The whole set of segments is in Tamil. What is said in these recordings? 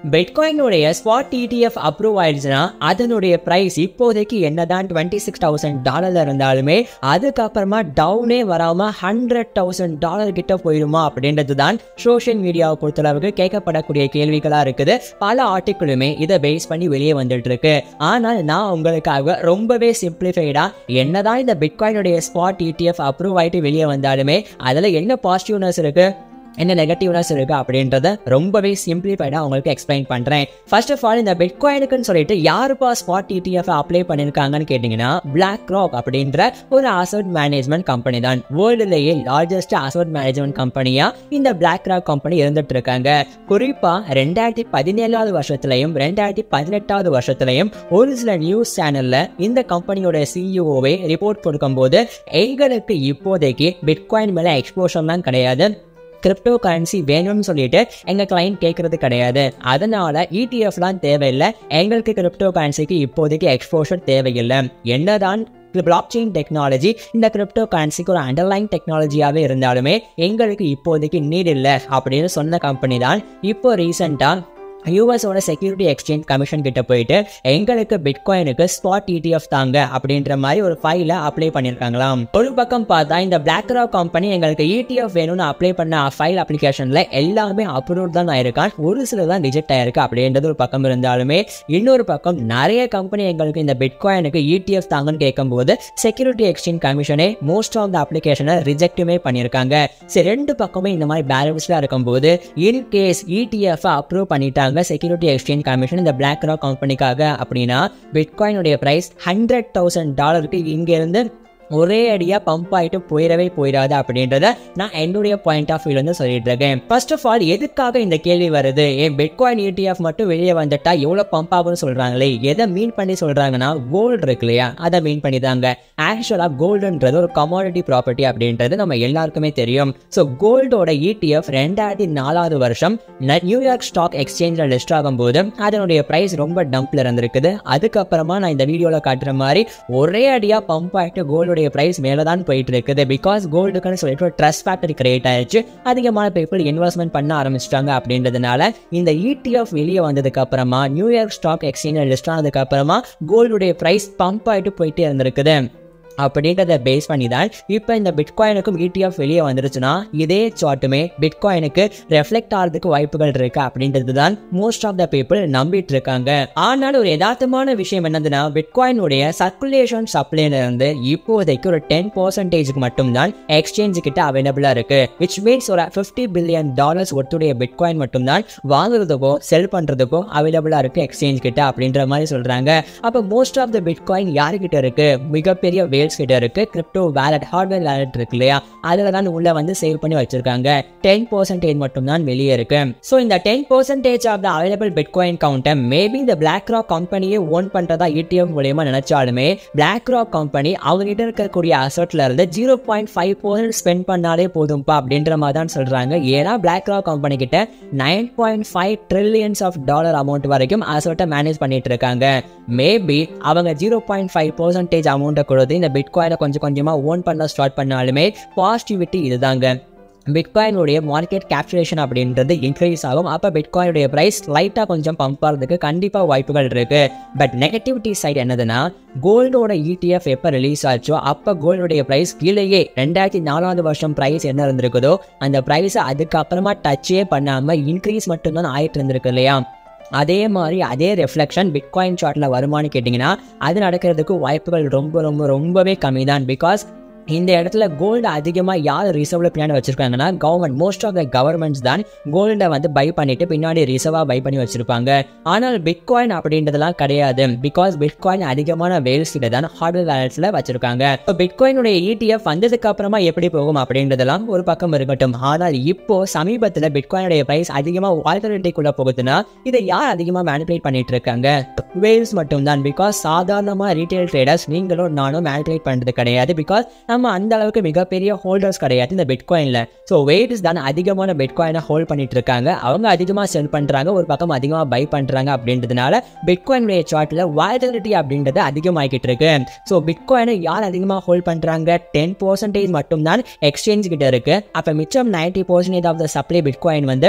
பிட்காயினுடைய ஸ்பாட் டிடிஎஃப் அப்ரூவ் ஆயிடுச்சுன்னா அதனுடைய ப்ரைஸ் இப்போதைக்கு என்னதான் டுவெண்ட்டி சிக்ஸ் தௌசண்ட் டாலர்ல இருந்தாலுமே அதுக்கப்புறமா டவுனே வராம ஹண்ட்ரட் தௌசண்ட் டாலர் கிட்ட போயிடுமா அப்படின்றது தான் சோஷியல் மீடியாவை பொறுத்தளவுக்கு கேட்கப்படக்கூடிய கேள்விகளா இருக்குது பல ஆர்டிக்கிளுமே இதை பேஸ் பண்ணி வெளியே வந்துட்டு இருக்கு ஆனால் நான் உங்களுக்காக ரொம்பவே சிம்பிளிஃபைடா என்னதான் இந்த பிட்காயினுடைய ஸ்பாட் ETF அப்ரூவ் ஆயிட்டு வெளியே வந்தாலுமே அதில் என்ன பாசிட்டிவ்னஸ் இருக்கு என்ன நெகட்டிவ்னஸ் இருக்கு அப்படின்றத ரொம்பவே சிம்பிளிஃபைடாக உங்களுக்கு எக்ஸ்பிளைன் பண்ணுறேன் ஃபர்ஸ்ட் ஆஃப் ஆல் இந்த பிட்காயினுக்குன்னு சொல்லிட்டு யாருப்பா ஸ்பாட் ETF அப்ளை பண்ணியிருக்காங்கன்னு கேட்டிங்கன்னா பிளாக் ராக் அப்படின்ற ஒரு அசட் மேனேஜ்மெண்ட் கம்பெனி தான் வேர்ல்டுலேயே லார்ஜஸ்ட் அசட் மேனேஜ்மெண்ட் கம்பெனியாக இந்த பிளாக் ராக் கம்பெனி இருந்துட்டு இருக்காங்க குறிப்பாக ரெண்டாயிரத்தி பதினேழாவது வருஷத்துலையும் ரெண்டாயிரத்தி பதினெட்டாவது வருஷத்துலையும் ஒரு சில நியூஸ் சேனலில் இந்த கம்பெனியோட சிஇஓவே ரிப்போர்ட் கொடுக்கும்போது எங்களுக்கு இப்போதைக்கு பிட்காயின் மேலே எக்ஸ்போஷர்லாம் கிடையாது கிரிப்டோ கரன்சி வேணும்னு சொல்லிட்டு எங்கள் கிளைண்ட் கேட்கறது கிடையாது அதனால இடிஎஃப்லாம் தேவையில்லை எங்களுக்கு கிரிப்டோ கரன்சிக்கு இப்போதைக்கு எக்ஸ்போஷர் தேவையில்லை என்னதான் பிளாக் செயின் டெக்னாலஜி இந்த கிரிப்டோ கரன்சிக்கு ஒரு அண்டர்லைன் டெக்னாலஜியாகவே இருந்தாலுமே எங்களுக்கு இப்போதைக்கு நீட் இல்லை அப்படின்னு சொன்ன கம்பெனி தான் இப்போ ரீசெண்டாக யூஎஸோட செக்யூரிட்டி எக்ஸ்சேஞ்ச் கமிஷன் கிட்ட போயிட்டு எங்களுக்கு பிட்காயினுக்கு ஸ்பாட் இடிஎஃப் தாங்க அப்படின்ற மாதிரி ஒரு ஃபைலை அப்ளை பண்ணியிருக்காங்களாம் ஒரு பக்கம் பார்த்தா இந்த பிளாக் ராக் கம்பெனி எங்களுக்கு இடிஎஃப் வேணும்னு அப்ளை பண்ண ஃபைல் அப்ளிகேஷனில் எல்லாமே அப்ரூவ் தான் ஆயிருக்கான் ஒரு சில தான் ரிஜெக்ட் ஆயிருக்கு அப்படின்றது ஒரு பக்கம் இருந்தாலுமே இன்னொரு பக்கம் நிறைய கம்பெனி எங்களுக்கு இந்த பிட்காயினுக்கு இடிஎஃப் தாங்கன்னு கேட்கும்போது செக்யூரிட்டி எக்ஸ்சேஞ்ச் கமிஷனே மோஸ்ட் ஆஃப் த அப்ளிகேஷனை ரிஜெக்ட்டுமே பண்ணியிருக்காங்க சரி ரெண்டு பக்கமே இந்த மாதிரி பேலன்ஸ்லாம் இருக்கும்போது இன் கேஸ் இடிஎஃப் அப்ரூவ் பண்ணிட்டாங்க செக்யூரிட்டி எக்ஸ்சேஞ்ச் கமிஷன் இந்த பிளாக் ராக் கம்பெனிக்காக அப்படின்னா பிட்காயினுடைய ப்ரைஸ் ஹண்ட்ரட் தௌசண்ட் டாலருக்கு இங்கேருந்து ஒரே அடியாக பம்ப் ஆகிட்டு போயிடவே போயிடாது அப்படின்றத நான் என்னுடைய பாயிண்ட் ஆஃப் வியூல இருந்து சொல்லிட்டு இருக்கேன் ஃபர்ஸ்ட் ஆஃப் ஆல் எதுக்காக இந்த கேள்வி வருது ஏன் பிட்காயின் ETF மட்டும் வெளியே வந்துட்டா எவ்வளோ பம்ப் ஆகும்னு சொல்றாங்களே எதை மீன் பண்ணி சொல்றாங்கன்னா கோல்டு இருக்கு இல்லையா அதை மீன் பண்ணி தாங்க ஆக்சுவலாக கோல்டுன்றது ஒரு கமாடிட்டி ப்ராப்பர்ட்டி அப்படின்றது நம்ம எல்லாருக்குமே தெரியும் ஸோ கோல்டோட ETF ரெண்டாயிரத்தி நாலாவது வருஷம் ந- நியூயார்க் ஸ்டாக் எக்ஸ்சேஞ்சில் லிஸ்ட் ஆகும்போது அதனுடைய ப்ரைஸ் ரொம்ப டம்ப்ல இருந்திருக்குது அதுக்கப்புறமா நான் இந்த வீடியோவில் காட்டுற மாதிரி ஒரே அடியாக பம்ப் ஆகிட்டு கோல்டோடைய ப்ரைஸ் மேலே தான் போயிட்டு இருக்குது பிகாஸ் கோல்டுக்குன்னு சொல்லிட்டு ஒரு ட்ரஸ்ட் ஃபேக்டர் கிரியேட் ஆயிடுச்சு அதிகமான பீப்புள் இன்வெஸ்ட்மெண்ட் பண்ண ஆரம்பிச்சிட்டாங்க அப்படின்றதுனால இந்த ETF வெளியே வந்ததுக்கு அப்புறமா நியூயார்க் ஸ்டாக் எக்ஸ்சேஞ்சில் லிஸ்ட் ஆனதுக்கு அப்புறமா கோல்டுடைய ப்ரைஸ் பம்ப் ஆகிட்டு போயிட்டே இருந்திருக்குது அப்படின்றத பேஸ் பண்ணி தான் இப்போ இந்த பிட்காயினுக்கும் ETF வெளியே வந்துருச்சுன்னா இதே சார்ட்டுமே பிட்காயினுக்கு ரெஃப்ளெக்ட் ஆகிறதுக்கு வாய்ப்புகள் இருக்கு அப்படின்றது தான் மோஸ்ட் ஆஃப் த பீப்புள் நம்பிட்டு இருக்காங்க ஆனால் ஒரு யதார்த்தமான விஷயம் என்னதுன்னா பிட்காயினுடைய சர்க்குலேஷன் சப்ளைல இருந்து இப்போதைக்கு ஒரு டென் பர்சன்டேஜுக்கு மட்டும்தான் எக்ஸ்சேஞ்சு கிட்ட அவைலபிளா இருக்கு விச் மீன்ஸ் ஒரு ஃபிஃப்டி பில்லியன் டாலர்ஸ் ஒட்டுடைய பிட்காயின் மட்டும்தான் வாங்குறதுக்கோ செல் பண்றதுக்கோ அவைலபிளா இருக்கு எக்ஸ்சேஞ்ச் கிட்ட அப்படின்ற மாதிரி சொல்றாங்க அப்போ மோஸ்ட் ஆஃப் த பிட்காயின் யாருக்கிட்ட இருக்கு மிகப்பெரிய வேல்ஸ் கிட்ட இருக்கு கிரிப்டோ வேலட் ஹார்ட்வேர் வேலட் இருக்கு இல்லையா அதில் தான் உள்ள வந்து சேவ் பண்ணி வச்சிருக்காங்க டென் பர்சன்டேஜ் மட்டும் தான் வெளியே இருக்கு ஸோ இந்த ten percentage of the available bitcoin கவுண்டை மேபி இந்த பிளாக் ராக் கம்பெனியே ஓன் பண்றதா ETF மூலியமா நினைச்சாலுமே பிளாக் ராக் கம்பெனி அவங்க கிட்ட இருக்கக்கூடிய அசட்ல இருந்து zero point five percent spend பண்ணாலே போதும்ப்பா அப்படின்ற மாதிரி தான் சொல்றாங்க ஏன்னா பிளாக் ராக் கம்பெனி கிட்ட nine point five trillions of dollar amount வரைக்கும் அசட்டை மேனேஜ் பண்ணிட்டு இருக்காங்க மேபி அவங்க ஜீரோ பாயிண்ட் ஃபைவ் பர்சன்டேஜ் அமௌண்ட்டை கொடுத்து இந்த பிட்காயினை கொஞ்சம் கொஞ்சமாக ஓன் பண்ண ஸ்டார்ட் பண்ணாலுமே பாசிட்டிவிட்டி இதுதாங்க பிட்காயினுடைய மார்க்கெட் கேப்சுரேஷன் அப்படின்றது இன்க்ரீஸ் ஆகும் அப்போ பிட்காயினுடைய ப்ரைஸ் லைட்டாக கொஞ்சம் பம்ப் ஆகிறதுக்கு கண்டிப்பாக வாய்ப்புகள் இருக்கு பட் நெகட்டிவிட்டி சைடு என்னதுன்னா கோல்டோட ETF எப்போ ரிலீஸ் ஆச்சோ அப்போ கோல்டோடைய ப்ரைஸ் கீழேயே ரெண்டாயிரத்தி நாலாவது வருஷம் ப்ரைஸ் என்ன இருந்திருக்குதோ அந்த ப்ரைஸை அதுக்கப்புறமா டச்சே பண்ணாமல் இன்க்ரீஸ் மட்டும்தான் ஆயிட்டு இருந்திருக்கு இல்லையா அதே மாதிரி அதே ரெஃப்ளெக்ஷன் பிட்காயின் சார்ட்டில் வருமானு கேட்டிங்கன்னா அது நடக்கிறதுக்கு வாய்ப்புகள் ரொம்ப ரொம்ப ரொம்பவே கம்மி தான் பிகாஸ் இந்த இடத்துல கோல்டு அதிகமாக யார் ரிசர்வ்ல பின்னாடி வச்சிருக்காங்கன்னா government most of the governments தான் கோல்டை வந்து பை பண்ணிட்டு பின்னாடி ரிசர்வாக பை பண்ணி வச்சிருப்பாங்க ஆனால் பிட்காயின் அப்படின்றதெல்லாம் கிடையாது பிகாஸ் பிட்காயின் அதிகமான வேல்ஸ் கிட்ட தான் ஹார்ட்வேர் வேலட்ஸில் வச்சிருக்காங்க இப்போ பிட்காயினுடைய ETF வந்ததுக்கு அப்புறமா எப்படி போகும் அப்படின்றதெல்லாம் ஒரு பக்கம் இருக்கட்டும் ஆனால் இப்போ சமீபத்தில் பிட்காயினுடைய பிரைஸ் அதிகமாக வால்டரிட்டிக்குள்ள போகுதுன்னா இதை யார் அதிகமாக மேனிபுலேட் பண்ணிட்டு இருக்காங்க வேல்ஸ் மட்டும்தான் பிகாஸ் சாதாரணமாக ரீட்டைல் ட்ரேடர்ஸ் நீங்களும் நானும் மேனிபுலேட் பண்ணுறது கிடையாது பிகாஸ் நம்ம அந்த அளவுக்கு மிகப்பெரிய ஹோல்டர்ஸ் கிடையாது இந்த பிட்காயினில் ஸோ வெயிட்ஸ் தான் அதிகமான பிட்காயினை ஹோல்ட் பண்ணிட்டு இருக்காங்க அவங்க அதிகமாக செல் பண்ணுறாங்க ஒரு பக்கம் அதிகமாக பை பண்ணுறாங்க அப்படின்றதுனால பிட்காயினுடைய சார்ட்டில் வாலட்டிலிட்டி அப்படின்றது அதிகமாகிக்கிட்டு இருக்கு ஸோ பிட்காயினை யார் அதிகமாக ஹோல்ட் பண்ணுறாங்க டென் பர்சன்டேஜ் மட்டும்தான் எக்ஸ்சேஞ்ச் கிட்ட இருக்கு அப்போ மிச்சம் ninety percentage of the supply bitcoin வந்து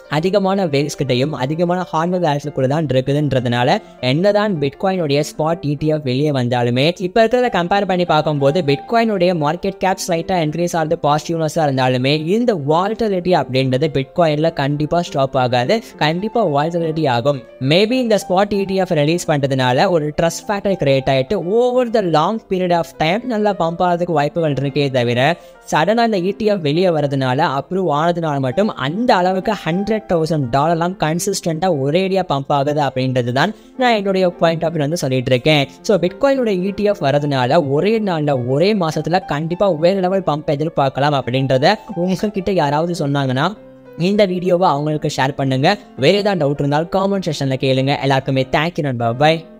அதிகமான வேல்ஸ் கிட்டையும் அதிகமான ஹார்ட்வேர் வேல்ஸ்க்குள்ள தான் இருக்குதுன்றதுனால என்னதான் பிட்காயினுடைய ஸ்பாட் ETF வெளியே வந்தாலுமே இப்போ இருக்கிறத கம்பேர் பண்ணி பார்க்கும்போது பிட்காயினுடைய மார்க்கெட் கேப் ஸ்லைட்டாக இன்க்ரீஸ் ஆகிறது பாசிட்டிவ்னஸாக இருந்தாலுமே இந்த வால்டலிட்டி அப்படின்றது பிட்காயினில் கண்டிப்பாக ஸ்டாப் ஆகாது கண்டிப்பாக வால்டலிட்டி ஆகும் மேபி இந்த ஸ்பாட் ETF ரிலீஸ் பண்ணுறதுனால ஒரு ட்ரஸ்ட் ஃபேக்டர் கிரியேட் ஆகிட்டு over the long period of time நல்லா பம்ப் ஆகிறதுக்கு வாய்ப்புகள் இருக்கே தவிர சடனாக இந்த ETF வெளியே வரதுனால அப்ரூவ் ஆனதுனால மட்டும் அந்த அளவுக்கு ஹண்ட்ரட் தௌசண்ட் டாலர்லாம் கன்சிஸ்டண்ட்டாக ஒரேடியாக பம்ப் ஆகுது அப்படின்றது தான் நான் என்னுடைய பாயிண்ட் ஆஃப் வந்து சொல்லிட்டு இருக்கேன் ஸோ பிட்காயினோட ETF வரதுனால ஒரே நாளில் ஒரே மாதத்தில் கண்டிப்பாக வேறு லெவல் பம்ப் எதிர்பார்க்கலாம் அப்படின்றத உங்ககிட்ட யாராவது சொன்னாங்கன்னா இந்த வீடியோவை அவங்களுக்கு ஷேர் பண்ணுங்க வேறு ஏதாவது டவுட் இருந்தாலும் காமெண்ட் செக்ஷனில் கேளுங்க எல்லாருக்குமே தேங்க்யூ நண்பா பை